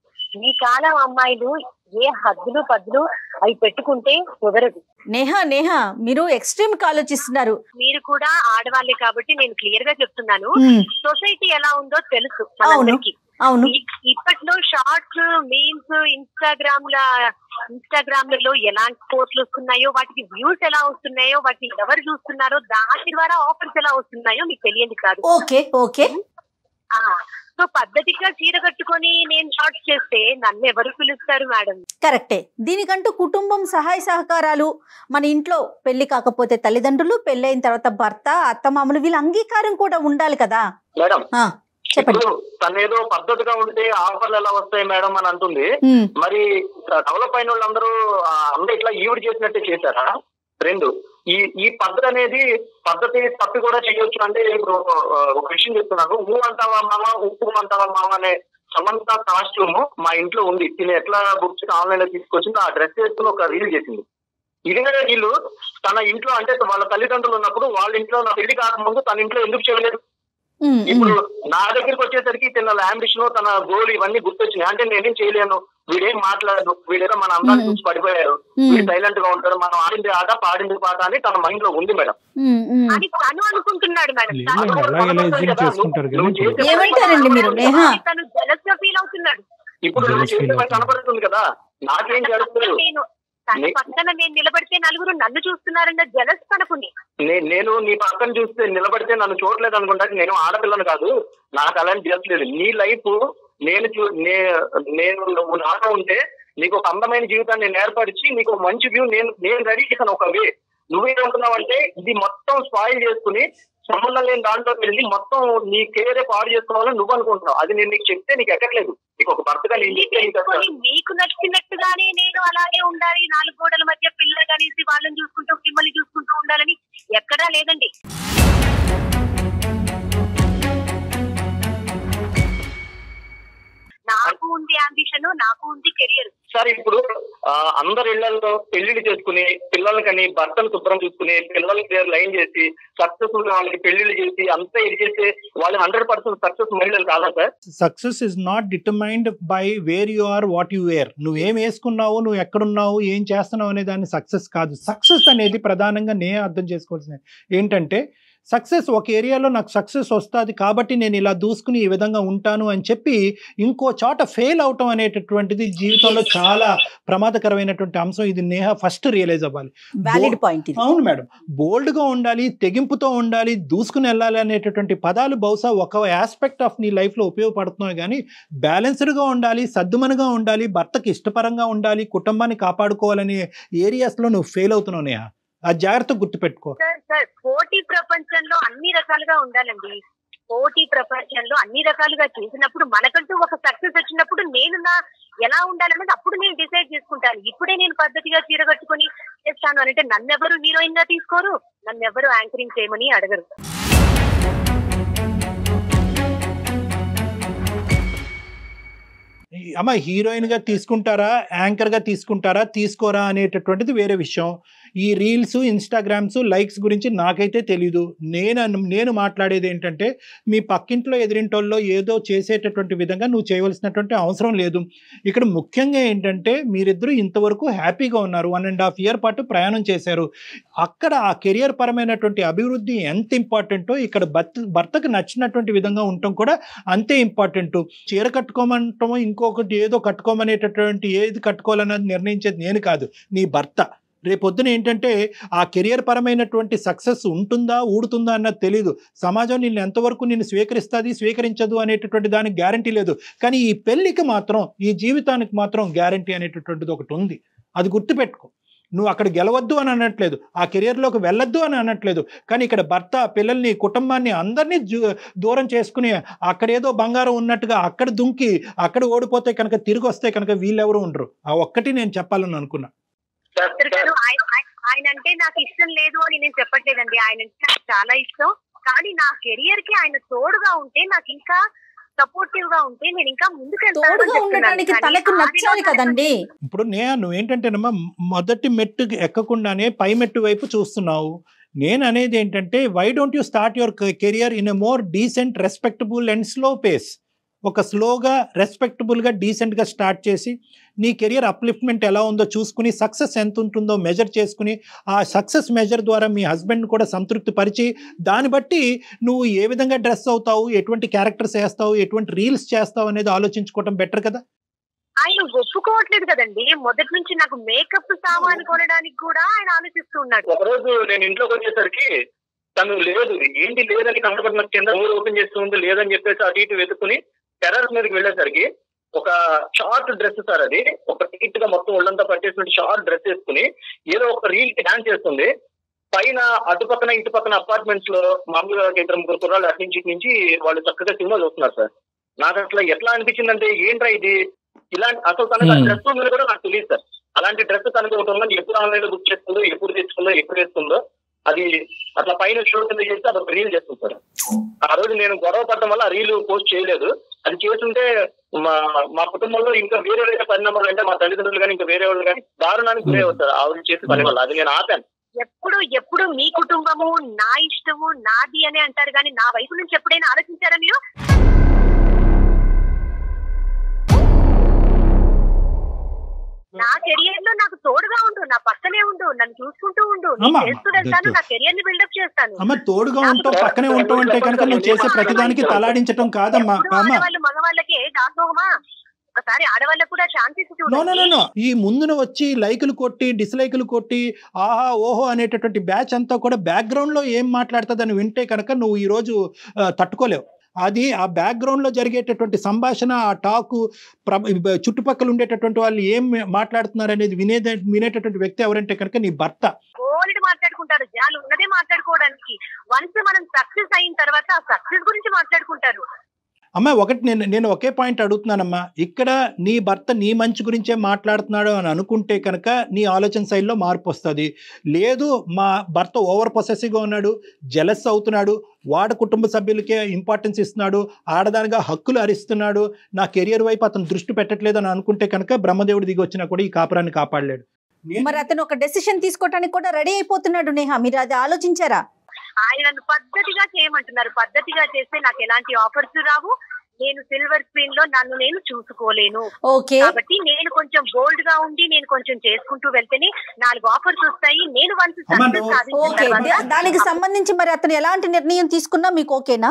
Speaker 4: ఈ కాలం అమ్మాయిలు ఏ హద్దులు పద్దులు అవి పెట్టుకుంటే కుదరదు
Speaker 1: నేహ నేహ మీరు ఎక్స్ట్రీమ్ గా ఆలోచిస్తున్నారు
Speaker 4: మీరు కూడా ఆడవాళ్ళే కాబట్టి నేను క్లియర్ గా చెప్తున్నాను
Speaker 1: ఉమ్,
Speaker 4: సొసైటీ ఎలా ఉందో తెలుసు మనందరికీ
Speaker 1: అవును
Speaker 4: ఇ- ఇప్పట్లో షార్ట్స్ మీమ్స్ ఇన్స్టాగ్రామ్ ల ఇన్స్టాగ్రామ్ లలో ఎలాంటి పోస్టులు వస్తున్నాయో వాటికి వ్యూస్ ఎలా వస్తున్నాయో వాటిని ఎవరు చూస్తున్నారో దాని ద్వారా ఆఫర్స్ ఎలా వస్తున్నాయో మీకు తెలియదు కాదు
Speaker 1: ఓకే ఓకే
Speaker 4: ఆ సో పద్ధతిగా చీర కట్టుకొని నేను షార్ట్స్ చేస్తే నన్ను ఎవరు పిలుస్తారు మేడం
Speaker 1: కరెక్టే దీనికంటూ కుటుంబం సహాయ సహకారాలు మన ఇంట్లో పెళ్లి కాకపోతే తల్లిదండ్రులు పెళ్ళైన తర్వాత భర్త అత్తమామలు వీళ్ళ అంగీకారం కూడా ఉండాలి కదా
Speaker 3: మేడం
Speaker 1: ఆ, చెప్పండి
Speaker 3: ఇప్పుడు తను ఏదో పద్ధతిగా ఉంటే ఆఫర్లు ఎలా వస్తాయి మేడం అని అంటుంది
Speaker 1: ఉమ్,
Speaker 3: మరి డెవలప్ అయిన వాళ్ళందరూ ఆ, అందరూ ఇట్లా ఈవిడ చేసినట్టే చేశారా రెండు ఈ ఈ పద్ధతి అనేది పద్ధతి తప్పి కూడా చేయొచ్చు అంటే ఇప్పుడు ఆ, ఒక విషయం చెప్తున్నాను ఊ అంటావా మామ ఉప్పు అంటావా మామ అనే సమంత కాస్ట్యూమ్ మా ఇంట్లో ఉంది తిని ఎట్లా బుక్ చేసి ఆన్లైన్ లో తీసుకొచ్చింది ఆ డ్రెస్ వేసుకుని ఒక రీల్ చేసింది ఇదిగానే వీళ్ళు తన ఇంట్లో అంటే వాళ్ళ తల్లిదండ్రులు ఉన్నప్పుడు వాళ్ళ ఇంట్లో నా పెళ్లి కాకముందు తన ఇంట్లో ఎందుకు చేయలేదు
Speaker 1: ఉమ్,
Speaker 3: ఇప్పుడు
Speaker 1: ఉమ్,
Speaker 3: నా దగ్గరికి వచ్చేసరికి తన అంబిషన్ తన గోల్ ఇవన్నీ గుర్తొచ్చినాయి అంటే నేనేం చేయలేను వీడేం మాట్లాడదు వీడేదో మన అందాన్ని
Speaker 1: మ్మ్.
Speaker 3: చూసి పడిపోయారు
Speaker 1: ఉమ్,
Speaker 3: వీడు సైలెంట్ గా ఉంటారు మనం ఆడింది ఆట పాడింది పాట అని తన మైండ్ లో ఉంది మేడం
Speaker 1: ఉమ్, ఉమ్.
Speaker 4: అని తను అనుకుంటున్నాడు మేడం
Speaker 2: లేదు,
Speaker 4: తను
Speaker 2: అలాగే ఎలా ఎగ్జిట్ చేసుకుంటారు కదా
Speaker 3: నువ్వు చేసే
Speaker 1: ఏమంటారండి మీరు, నేహ?
Speaker 4: తను జలస్ గా ఫీల్ అవుతున్నాడు
Speaker 3: ఇప్పుడు నువ్వు
Speaker 2: Jealous
Speaker 3: చేసే
Speaker 2: feel
Speaker 3: పని కనపడుతుంది కదా నాకేం జరుగుతుంది
Speaker 4: నేను తన
Speaker 3: నే-
Speaker 4: పక్కన నేను నిలబడితే నలుగురు నన్ను చూస్తున్నారన్న జలస్ తనకుంది
Speaker 3: నే- నేను నీ పక్కన చూస్తే నిలబడితే నన్ను చూడలేదు అనుకుంటా నేను ఆడపిల్లను కాదు నాకు అలాంటి చేస్తలేదు నీ లైఫ్ నేను చూ- నే- నేను నువ్వు నాతో ఉంటే నీకు ఒక అందమైన జీవితాన్ని నేను ఏర్పరిచి నీకు ఒక మంచి వ్యూ నేను నేను రెడీ చేశాను ఒక వే నువ్వేమనుకున్నావు అంటే ఇది మొత్తం స్పాయిల్ చేసుకుని సంబంధం లేని దాంట్లో వెళ్ళి మొత్తం నీ కెరీరే పాడు చేసుకోవాలని నువ్వు అనుకుంటున్నావు అది నేను నీకు చెప్తే నీకు ఎక్కట్లేదు నీకు ఒక భర్తగా నేను
Speaker 4: పెళ్లి
Speaker 3: చెప్తే నీకు ఎక్కదు.
Speaker 4: చేసుకొని మీకు నచ్చినట్టుగానే నేను అలాగే ఉండాలి నాలుగు గోడల మధ్య పిల్లలు కలిసి వాళ్ళని చూసుకుంటూ మిమ్మల్ని చూసుకుంటూ ఉండాలని ఎక్కడా లేదండి నాకు ఉంది అంబిషన్ నాకు ఉంది కెరియర్
Speaker 3: సార్ ఇప్పుడు ఆ, అందరి ఇళ్లలో పెళ్లిళ్ళు చేసుకుని పిల్లల్ని కానీ భర్తను శుభ్రం చూసుకుని పిల్లలకి పేరు లైన్ చేసి సక్సెస్ఫుల్ వాళ్ళకి పెళ్లిళ్ళు చేసి అంతా ఇది చేస్తే వాళ్ళు హండ్రెడ్ పర్సెంట్ సక్సెస్ మహిళలు కాదా sir
Speaker 2: success is not determined by where you are what you wear నువ్వు ఏం వేసుకున్నావు నువ్వు ఎక్కడున్నావు ఏం చేస్తున్నావు అనే దాన్ని సక్సెస్ కాదు సక్సెస్ అనేది ప్రధానంగా నే అర్థం చేసుకోవాల్సింది ఏంటంటే సక్సెస్ ఒక ఏరియాలో నాకు సక్సెస్ వస్తుంది కాబట్టి నేను ఇలా దూసుకుని ఈ విధంగా ఉంటాను అని చెప్పి ఇంకో చోట ఫెయిల్ అవటం అనేటటువంటిది జీవితంలో చాలా ప్రమాదకరమైనటువంటి అంశం ఇది నేహ ఫస్ట్ రియలైజ్ అవ్వాలి
Speaker 1: వ్యాలిడ్ పాయింట్ ఇది
Speaker 2: అవును మేడం బోల్డ్గా ఉండాలి తెగింపుతో ఉండాలి దూసుకుని వెళ్ళాలి అనేటటువంటి పదాలు బహుశా ఒక ఆస్పెక్ట్ ఆఫ్ నీ లైఫ్లో ఉపయోగపడుతున్నాయి కానీ బ్యాలెన్స్డ్గా ఉండాలి సద్దుమనుగా ఉండాలి భర్తకి ఇష్టపరంగా ఉండాలి కుటుంబాన్ని కాపాడుకోవాలనే ఏరియాస్లో నువ్వు ఫెయిల్ అవుతున్నావు నేహ ఆ జాగ్రత్త గుర్తుపెట్టుకో
Speaker 4: సార్ సార్ పోటీ ప్రపంచంలో అన్ని రకాలుగా ఉండాలండి పోటీ ప్రపంచంలో అన్ని రకాలుగా చేసినప్పుడు మనకంటూ ఒక సక్సెస్ వచ్చినప్పుడు నేను నా ఎలా ఉండాలన్నది అప్పుడు నేను డిసైడ్ చేసుకుంటాను ఇప్పుడే నేను పద్ధతిగా చీర కట్టుకొని చేస్తాను అని అంటే నన్నెవరు హీరోయిన్ గా తీసుకోరు నన్నెవరు యాంకరింగ్ చేయమని అడగరు
Speaker 2: అమ్మ హీరోయిన్గా తీసుకుంటారా యాంకర్గా తీసుకుంటారా తీసుకోరా అనేటటువంటిది వేరే విషయం ఈ రీల్స్ ఇన్స్టాగ్రామ్స్ లైక్స్ గురించి నాకైతే తెలీదు నేను అన్- నేను మాట్లాడేది ఏంటంటే మీ పక్కింట్లో ఎదిరింటోల్లో ఏదో చేసేటటువంటి విధంగా నువ్వు చేయవలసినటువంటి అవసరం లేదు ఇక్కడ ముఖ్యంగా ఏంటంటే మీరిద్దరూ ఇంతవరకు హ్యాపీగా ఉన్నారు వన్ అండ్ హాఫ్ ఇయర్ పాటు ప్రయాణం చేశారు అక్కడ ఆ కెరియర్ పరమైనటువంటి అభివృద్ధి ఎంత ఇంపార్టెంటో ఇక్కడ భర్త భర్తకు నచ్చినటువంటి విధంగా ఉండటం కూడా అంతే ఇంపార్టెంట్ చీర కట్టుకోమంటామో ఇంకొకటి ఏదో కట్టుకోమనేటటువంటి ఏది కట్టుకోవాలన్నది నిర్ణయించేది నేను కాదు నీ భర్త రేపొద్దున ఏంటంటే ఆ కెరియర్ పరమైనటువంటి సక్సెస్ ఉంటుందా ఊడుతుందా అన్నది తెలియదు సమాజం నిన్ను ఎంతవరకు నిన్ను స్వీకరిస్తుంది స్వీకరించదు అనేటటువంటి దానికి గ్యారంటీ లేదు కానీ ఈ పెళ్ళికి మాత్రం ఈ జీవితానికి మాత్రం గ్యారంటీ అనేటటువంటిది ఒకటి ఉంది అది గుర్తుపెట్టుకో నువ్వు అక్కడ గెలవద్దు అని అనట్లేదు ఆ కెరియర్లోకి వెళ్ళొద్దు అని అనట్లేదు కానీ ఇక్కడ భర్త పిల్లల్ని కుటుంబాన్ని అందరినీ జు- దూరం చేసుకుని అక్కడేదో బంగారం ఉన్నట్టుగా అక్కడ దుంకి అక్కడ ఓడిపోతే కనుక తిరిగి వస్తే కనుక వీళ్ళెవరు ఉండరు ఆ ఒక్కటి నేను చెప్పాలని అనుకున్నా
Speaker 3: సార్,
Speaker 4: డాక్టర్
Speaker 3: సార్,
Speaker 4: గారు ఆయన ఆయన- ఆయన అంటే నాకు ఇష్టం లేదు అని నేను చెప్పట్లేదండి ఆయన అంటే నాకు చాలా ఇష్టం కానీ నా కెరియర్ కి ఆయన తోడుగా ఉంటే నాకు ఇంకా సపోర్టివ్ గా ఉంటే నేను ఇంకా ముందుకు
Speaker 1: తోడుగా ఉండడానికి తనకు నచ్చాలి కదండి
Speaker 2: ఇప్పుడు నే నువ్వేంటంటేనమ్మా మొదటి మెట్టు ఎక్కకుండానే పై మెట్టు వైపు చూస్తున్నావు నేను అనేది ఏంటంటే why don't you start your career in a more decent respectable and slow pace ఒక స్లోగా రెస్పెక్టబుల్గా డీసెంట్గా స్టార్ట్ చేసి నీ కెరియర్ అప్లిఫ్ట్మెంట్ ఎలా ఉందో చూసుకుని సక్సెస్ ఎంత ఉంటుందో మెజర్ చేసుకుని ఆ సక్సెస్ మెజర్ ద్వారా మీ హస్బెండ్ కూడా సంతృప్తి పరిచి దాన్ని బట్టి నువ్వు ఏ విధంగా డ్రెస్ అవుతావు ఎటువంటి క్యారెక్టర్స్ వేస్తావు ఎటువంటి రీల్స్ చేస్తావు అనేది ఆలోచించుకోవటం బెటర్ కదా
Speaker 4: ఆయన ఒప్పుకోవట్లేదు కదండి మొదటి నుంచి నాకు మేకప్ సామాన్ కొనడానికి కూడా ఆయన ఆలోచిస్తూ ఉన్నాడు
Speaker 3: ఒకరోజు నేను ఇంట్లోకి వచ్చేసరికి తను లేదు ఏంటి లేదని కనపడిన కింద డోర్ ఓపెన్ చేస్తుంది లేదని చెప్పేసి అటు ఇటు వెతుకుని టెర్రస్ మీదకి వెళ్ళేసరికి ఒక షార్ట్ డ్రెస్ సార్ అది ఒక నీట్ గా మొత్తం ఒళ్ళంతా పట్టేసినట్టు షార్ట్ డ్రెస్ వేసుకుని ఏదో ఒక రీల్ కి డాన్స్ చేస్తుంది పైన అటు పక్కన ఇటు పక్కన అపార్ట్మెంట్స్ లో మామూలుగా ఇద్దరు ముగ్గురు కుర్రాళ్ళు అటు నుంచి ఇటు నుంచి వాళ్ళు చక్కగా సినిమా చూస్తున్నారు సార్ నాకు అసలు ఎట్లా అనిపించిందంటే ఏంట్రా ఇది ఇలాంటి అసలు తనకు ఆ
Speaker 2: Hmm.
Speaker 3: డ్రెస్ ఉందని కూడా నాకు తెలియదు సార్ అలాంటి డ్రెస్ తనకు ఒకటి ఉందని ఎప్పుడు ఆన్లైన్ లో బుక్ చేసుకుందో ఎప్పుడు తెచ్చుకుందో ఎప్పుడు వేస్తుందో అది అట్లా పైన షో కింద చేస్తే అది ఒక రీల్ చేస్తుంది సార్ ఆ రోజు నేను గొడవ పడడం వల్ల ఆ రీల్ పోస్ట్ చేయలేదు అది చేస్తుంటే మా మా కుటుంబంలో ఇంకా వేరే వేరే పరిణామాలు అంటే మా తల్లిదండ్రులు కానీ ఇంకా వేరే వాళ్ళు కానీ దారుణానికి గురే అవుతారు ఆవిడ చేసే పని వల్ల అది నేను ఆపాను
Speaker 4: ఎప్పుడు ఎప్పుడు మీ కుటుంబము నా ఇష్టము నాది అని అంటారు కానీ నా వైపు నుంచి ఎప్పుడైనా ఆలోచించారా మీరు నా కెరియర్ లో నాకు తోడుగా ఉండు నా పక్కనే ఉండు నన్ను చూసుకుంటూ ఉండు నేను
Speaker 2: అమ్మా,
Speaker 4: చేస్తూ వెళ్తాను
Speaker 2: అదే.
Speaker 4: నా కెరియర్ ని బిల్డప్ చేస్తాను
Speaker 2: అమ్మ తోడుగా ఉంటావు పక్కనే ఉంటావు అంటే కనుక నువ్వు చేసే ప్రతిదానికి తలాడించటం కాదమ్మా
Speaker 4: ఎప్పుడూ
Speaker 2: అమ్మ
Speaker 4: ఆడవాళ్ళు మగవాళ్ళకే దాసోహమా ఒకసారి ఆడవాళ్ళకు కూడా ఛాన్స్ ఇచ్చి
Speaker 2: నో నో నో
Speaker 4: చూడండి
Speaker 2: నో ఈ ముందున వచ్చి లైకులు కొట్టి డిస్లైకులు కొట్టి ఆహా ఓహో అనేటటువంటి బ్యాచ్ అంతా కూడా బ్యాక్గ్రౌండ్లో ఏం మాట్లాడుతుందని వింటే కనుక నువ్వు ఈరోజు ఆ, తట్టుకోలేవు అది ఆ బ్యాక్గ్రౌండ్లో జరిగేటటువంటి సంభాషణ ఆ టాకు ప్ర చుట్టుపక్కల ఉండేటటువంటి వాళ్ళు ఏం మాట్లాడుతున్నారు అనేది వినేదే వినేటటువంటి వ్యక్తి ఎవరంటే కనుక నీ భర్త
Speaker 4: ఓల్డ్ మాట్లాడుకుంటారు జనాలు ఉన్నదే మాట్లాడుకోవడానికి వన్స్ మనం సక్సెస్ అయిన తర్వాత ఆ సక్సెస్ గురించి మాట్లాడుకుంటారు
Speaker 2: అమ్మ ఒకటి నేను నేను ఒకే పాయింట్ అడుగుతున్నానమ్మా ఇక్కడ నీ భర్త నీ మంచి గురించే మాట్లాడుతున్నాడు అని అనుకుంటే కనుక నీ ఆలోచన శైలిలో మార్పు వస్తుంది లేదు మా భర్త ఓవర్ పొసెసివ్గా ఉన్నాడు జలస్ అవుతున్నాడు వాడు కుటుంబ సభ్యులకే ఇంపార్టెన్స్ ఇస్తున్నాడు ఆడదానిగా హక్కులు అరిస్తున్నాడు నా కెరియర్ వైపు అతను దృష్టి పెట్టట్లేదు అని అనుకుంటే కనుక బ్రహ్మదేవుడు దిగి వచ్చినా కూడా ఈ కాపురాన్ని కాపాడలేడు నేను-
Speaker 1: మరి అతను ఒక డెసిషన్ తీసుకోవటానికి కూడా రెడీ అయిపోతున్నాడు నేహ మీరు అది ఆలోచించారా
Speaker 4: ఆయన నన్ను పద్ధతిగా చేయమంటున్నారు పద్ధతిగా చేస్తే నాకు ఎలాంటి ఆఫర్స్ రావు నేను సిల్వర్ స్క్రీన్ లో నన్ను నేను చూసుకోలేను
Speaker 1: ఓకే
Speaker 4: కాబట్టి నేను కొంచెం బోల్డ్ గా ఉండి నేను కొంచెం చేసుకుంటూ వెళ్తేనే నాలుగు ఆఫర్స్ వస్తాయి నేను వన్స్
Speaker 2: అమ్మా,
Speaker 4: సక్సెస్
Speaker 2: నువ్వు-
Speaker 4: సాధించిన
Speaker 1: ఓకే
Speaker 4: తర్వాత
Speaker 1: దా- దానికి సంబంధించి మరి అతను ఎలాంటి నిర్ణయం తీసుకున్నా మీకు ఓకేనా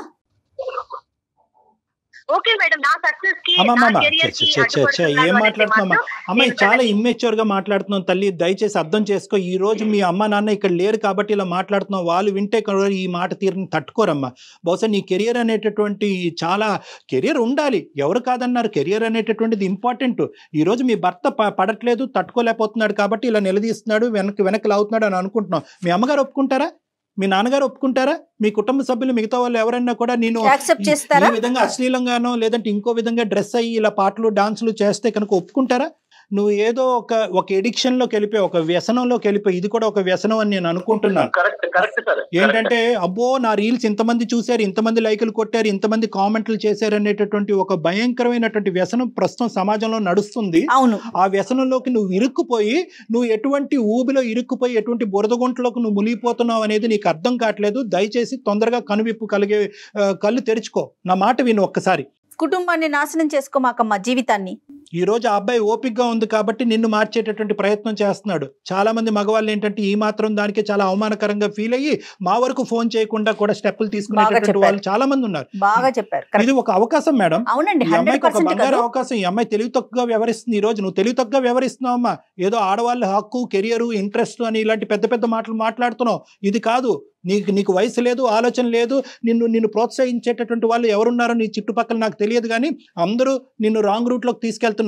Speaker 4: ఓకే మేడం నా సక్సెస్ కి
Speaker 2: అమ్మమ్మ
Speaker 4: నా కెరియర్ కి
Speaker 2: ఛ, ఛ, ఛ, ఛ,
Speaker 4: అడ్డుపడుతున్నాను
Speaker 2: ఏం
Speaker 4: అంటే
Speaker 2: మాట్లాడుతున్నామా
Speaker 4: మాత్రం
Speaker 2: అమ్మాయి
Speaker 4: నేను
Speaker 2: చాలా
Speaker 4: తనని-
Speaker 2: ఇమ్మెచ్యూర్ గా మాట్లాడుతున్నాం తల్లి దయచేసి అర్థం చేసుకో ఈ రోజు మీ అమ్మ నాన్న ఇక్కడ లేరు కాబట్టి ఇలా మాట్లాడుతున్నావు వాళ్ళు వింటే కూడా ఈ మాట తీరుని తట్టుకోరమ్మా బహుశా నీ కెరియర్ అనేటటువంటి చాలా కెరియర్ ఉండాలి ఎవరు కాదన్నారు కెరియర్ అనేటటువంటిది ఇంపార్టెంట్ ఈ రోజు మీ భర్త ప- పడట్లేదు తట్టుకోలేకపోతున్నాడు కాబట్టి ఇలా నిలదీస్తున్నాడు వెనక్కి వెనక్కి లాగుతున్నాడు అని అనుకుంటున్నాం మీ అమ్మగారు ఒప్పుకుంటారా మీ నాన్నగారు ఒప్పుకుంటారా మీ కుటుంబ సభ్యులు మిగతా వాళ్ళు ఎవరైనా కూడా నేను
Speaker 1: యాక్సెప్ట్
Speaker 2: ఈ-
Speaker 1: చేస్తారా
Speaker 2: ఈ విధంగా అశ్లీలంగానో లేదంటే ఇంకో విధంగా డ్రెస్ అయ్యి ఇలా పాటలు డాన్సులు చేస్తే కనుక ఒప్పుకుంటారా నువ్వు ఏదో ఒక ఒక ఎడిక్షన్ లోకి వెళ్ళిపోయి ఒక వ్యసనంలోకి వెళ్ళిపోయి ఇది కూడా ఒక వ్యసనం అని నేను అనుకుంటున్నాను
Speaker 3: కరెక్ట్ కరెక్ట్ సార్
Speaker 2: ఏంటంటే అబ్బో నా రీల్స్ ఇంతమంది చూశారు ఇంతమంది లైకులు కొట్టారు ఇంతమంది కామెంట్లు చేశారు అనేటటువంటి ఒక భయంకరమైనటువంటి వ్యసనం ప్రస్తుతం సమాజంలో నడుస్తుంది
Speaker 1: అవును
Speaker 2: ఆ వ్యసనంలోకి నువ్వు ఇరుక్కుపోయి నువ్వు ఎటువంటి ఊబిలో ఇరుక్కుపోయి ఎటువంటి బురదగుంటలోకి నువ్వు మునిగిపోతున్నావు అనేది నీకు అర్థం కావట్లేదు దయచేసి తొందరగా కనువిప్పు కలిగే ఆ, కళ్ళు తెరుచుకో నా మాట విను ఒక్కసారి
Speaker 1: కుటుంబాన్ని నాశనం చేసుకోమాకమ్మా జీవితాన్ని
Speaker 2: ఈ రోజు ఆ అబ్బాయి ఓపికగా ఉంది కాబట్టి నిన్ను మార్చేటటువంటి ప్రయత్నం చేస్తున్నాడు చాలా మంది మగవాళ్ళు ఏంటంటే ఈ మాత్రం దానికి చాలా అవమానకరంగా ఫీల్ అయ్యి మా వరకు ఫోన్ చేయకుండా కూడా స్టెప్పులు తీసుకునేటటువంటి
Speaker 1: చెప్పారు.
Speaker 2: వాళ్ళు చాలా మంది ఉన్నారు
Speaker 1: బాగా చెప్పారు Correct.
Speaker 2: ఇది ఒక అవకాశం మేడం
Speaker 1: అవునండి
Speaker 2: ఈ
Speaker 1: హండ్రెడ్
Speaker 2: అమ్మాయికి ఒక
Speaker 1: పర్సెంట్
Speaker 2: బంగారు అవకాశం ఈ అమ్మాయి తెలివి తక్కువగా వ్యవహరిస్తుంది ఈ రోజు నువ్వు తెలివి తక్కువగా వ్యవహరిస్తున్నావు అమ్మా ఏదో ఆడవాళ్ళ హక్కు కెరియర్ ఇంట్రెస్ట్ అని ఇలాంటి పెద్ద పెద్ద మాటలు మాట్లాడుతున్నావు ఇది కాదు నీకు నీకు వయసు లేదు ఆలోచన లేదు నిన్ను నిన్ను ప్రోత్సహించేటటువంటి వాళ్ళు ఎవరున్నారో నీ చుట్టుపక్కల నాకు తెలియదు కానీ అందరూ నిన్ను రాంగ్ రూట్లోకి తీసుకెళ్తున్నారు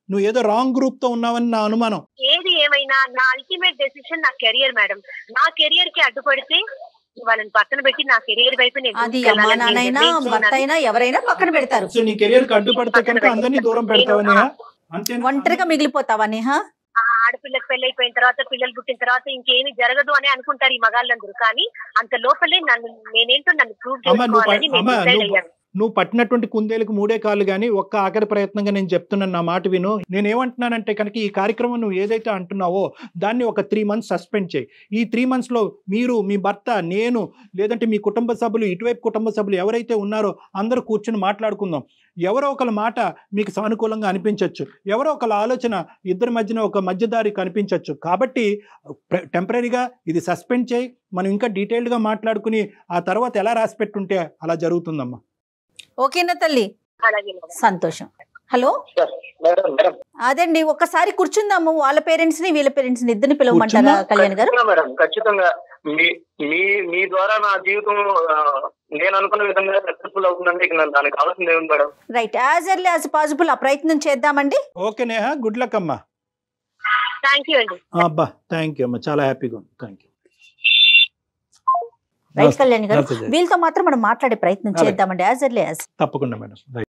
Speaker 2: నువ్వు ఏదో రాంగ్ గ్రూప్ తో ఉన్నావని నా అనుమానం
Speaker 4: ఏది ఏమైనా నా అల్టిమేట్ డెసిషన్ నా కెరియర్ మేడం నా కెరియర్ కి అడ్డుపడితే వాళ్ళని పక్కన పెట్టి నా కెరియర్ వైపు నేను
Speaker 1: అది అమ్మా
Speaker 4: దూసుకెళ్ళాలని నేను
Speaker 1: నాన్నైనా భర్త
Speaker 4: నిర్ణయించుకున్నాను.
Speaker 1: అయినా ఎవరైనా పక్కన పెడతారు
Speaker 2: సో నీ కెరియర్ కి అడ్డుపడితే కనుక అందరినీ దూరం పెడతావని అంతే
Speaker 1: ఒంటరిగా మిగిలిపోతావా నేహా
Speaker 4: ఆ ఆడపిల్లకి పెళ్లి అయిపోయిన తర్వాత పిల్లలు పుట్టిన తర్వాత ఇంకేమీ జరగదు అని అనుకుంటారు ఈ మగాళ్ళందరూ కానీ అంత లోపలే నన్ను నేనేంటో నన్ను ప్రూవ్
Speaker 2: అమ్మ, నువ్వు
Speaker 4: చేసుకోవాలని
Speaker 2: ప-
Speaker 4: నేను
Speaker 2: అమ్మ,
Speaker 4: డిసైడ్
Speaker 2: నువ్వు-
Speaker 4: అయ్యాను
Speaker 2: నువ్వు పట్టినటువంటి కుందేలకు మూడే కాళ్ళు కానీ ఒక్క ఆఖరి ప్రయత్నంగా నేను చెప్తున్నాను నా మాట విను నేను ఏమంటున్నానంటే కనుక ఈ కార్యక్రమం నువ్వు ఏదైతే అంటున్నావో దాన్ని ఒక త్రీ మంత్స్ సస్పెండ్ చేయి ఈ త్రీ మంత్స్లో మీరు మీ భర్త నేను లేదంటే మీ కుటుంబ సభ్యులు ఇటువైపు కుటుంబ సభ్యులు ఎవరైతే ఉన్నారో అందరూ కూర్చుని మాట్లాడుకుందాం ఎవరో ఒకళ్ళ మాట మీకు సానుకూలంగా అనిపించవచ్చు ఎవరో ఒకళ్ళ ఆలోచన ఇద్దరి మధ్యన ఒక మధ్యదారి కనిపించవచ్చు కాబట్టి టెంపరీగా ఇది సస్పెండ్ చేయి మనం ఇంకా డీటెయిల్డ్గా మాట్లాడుకుని ఆ తర్వాత ఎలా రాసి పెట్టుంటే అలా జరుగుతుందమ్మా
Speaker 1: ఓకేనా తల్లి
Speaker 4: అలాగే మేడం.
Speaker 1: సంతోషం హలో
Speaker 3: మేడం మేడం
Speaker 1: అదండి ఒక్కసారి కూర్చుందాము వాళ్ళ పేరెంట్స్ ని వీళ్ళ పేరెంట్స్ ని ఇద్దరిని పిలవమంటారా
Speaker 2: కూర్చుందాం.
Speaker 1: కళ్యాణ్ గారు
Speaker 3: ఖచ్చితంగా మేడం ఖచ్చితంగా మీ మీ మీ ద్వారా నా జీవితం ఆ, నేను అనుకున్న విధంగా సక్సెస్ఫుల్ అవుతుందంటే ఇక నాకు దానికి కావాల్సింది ఏముంది madam
Speaker 1: right as early as possible ఆ ప్రయత్నం చేద్దామండి
Speaker 2: ఓకే నేహ గుడ్ లక్ అమ్మా
Speaker 4: థ్యాంక్ యూ అండి
Speaker 2: ఆ, అబ్బా థ్యాంక్ యూ అమ్మా చాలా హ్యాపీగా ఉంది థ్యాంక్ యూ
Speaker 1: రైట్ కళ్యాణ్ గారు
Speaker 2: నమస్తే.
Speaker 1: వీళ్ళతో మాత్రం మనం మాట్లాడే ప్రయత్నం
Speaker 2: అలాగే.
Speaker 1: చేద్దామండి యాజ్ ఎర్లీ యాజ్
Speaker 2: తప్పకుండా మేడం రైట్